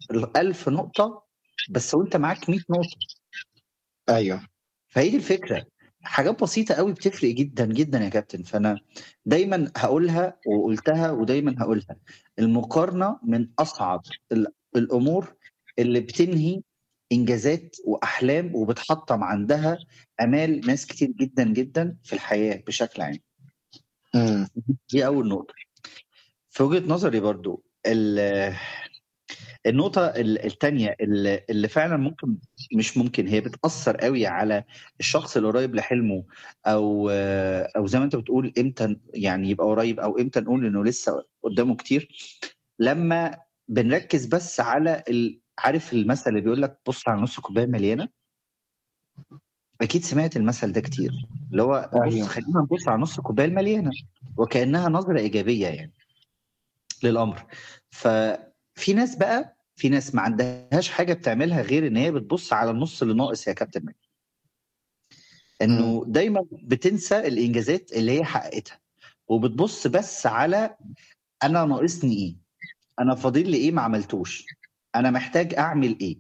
ال 1000 نقطة بس وأنت معاك 100 نقطة. أيوه. فهي دي الفكرة، حاجات بسيطة أوي بتفرق جدًا، جدًا يا كابتن، فأنا دايمًا هاقولها وقُلتها ودايمًا هاقولها، المقارنة من أصعب ال الأمور اللي بتنهي إنجازات وأحلام وبتحطّم عندها آمال ناس كتير جدًا، جدًا في الحياة بشكل عام. إمم. دي أول نقطة. في وجهة نظري برضه ال النقطة ال التانية ال اللي فعلًا ممكن مش ممكن، هي بتأثّر أوي على الشخص اللي قريب لحلمه أو أو زي ما أنت بتقول إمتى يعني يبقى قريب أو إمتى نقول إنه لسه قدّامه كتير، لمّا بنركّز بس على ال عارف المثل اللي بيقول لك بُص على نُص الكوباية المليانة؟ أكيد سمعت المثل ده كتير، اللي هو بُص أيوه. خلّينا نبُص على نُص الكوباية المليانة، وكأنها نظرة إيجابية يعني للأمر. ففي ناس بقى في ناس ما عندهاش حاجة بتعملها غير إن هي بتبُص على النُص اللي ناقص يا كابتن ماجد. إنه إمم. دايمًا بتنسى الإنجازات اللي هي حققتها، وبتبُص بس على أنا ناقصني إيه، أنا فاضل لي إيه ما عملتوش، أنا محتاج أعمل إيه.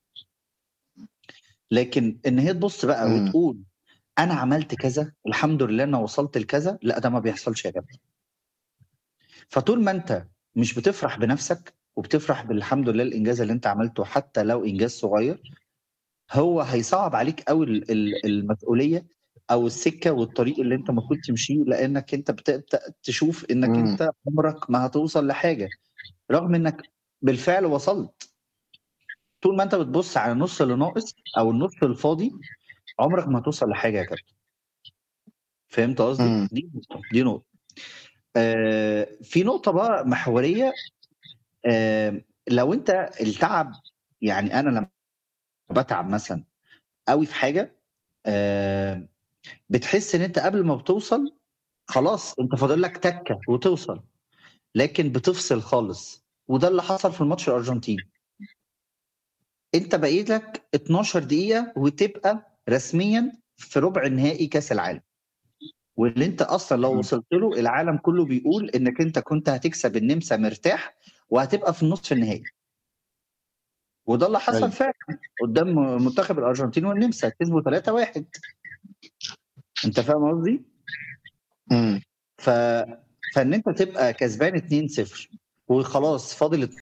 لكن إن هي تبُص بقى إمم. وتقول أنا عملت كذا، الحمد لله أنا وصلت لكذا، لأ ده ما بيحصلش يا كابتن. فطول ما أنت مش بتفرح بنَفْسك وبتفرح بالحمد لله الإنجاز اللي أنت عملته حتى لو إنجاز صغير، هو هيصعّب عليك أوي ال ال المسؤولية أو السكة والطريق اللي أنت المفروض تمشيه، لإنّك أنت بتبدأ تشوف إنّك إمم. أنت عمرك ما هتوصل لحاجة، رغم إنّك بالفعل وصلت. طول ما أنت بتبُص على النُص اللي ناقص أو النُص الفاضي، عمرك ما هتوصل لحاجة يا كابتن. فهمت قصدي؟ إمم. دي نقطة، دي نقطة. آآ في نقطة بقى محورية آآ لو أنت التعب يعني أنا لمّا باتعب مثلًا أوي في حاجة آآ بتحس إن أنت قبل ما بتوصل خلاص أنت فاضل لك تَكّة وتوصل، لكن بتفصل خالص، وده اللي حصل في ماتش الأرجنتين. أنت باقي لك 12 دقيقة وتبقى رسميًا في ربع نهائي كأس العالم. واللي أنت أصلًا لو إمم. وصلت له العالم كُلّه بيقول إنّك أنت كنت هتكسب النمسا مرتاح وهتبقى في النُصف النهائي. وده اللي حصل أيوه. فعلًا قدّام منتخب الأرجنتين والنمسا، كسبوا 3-1. أنت فاهم قصدي؟ إمم. ف فإن أنت تبقى كسبان 2-0 وخلاص فاضل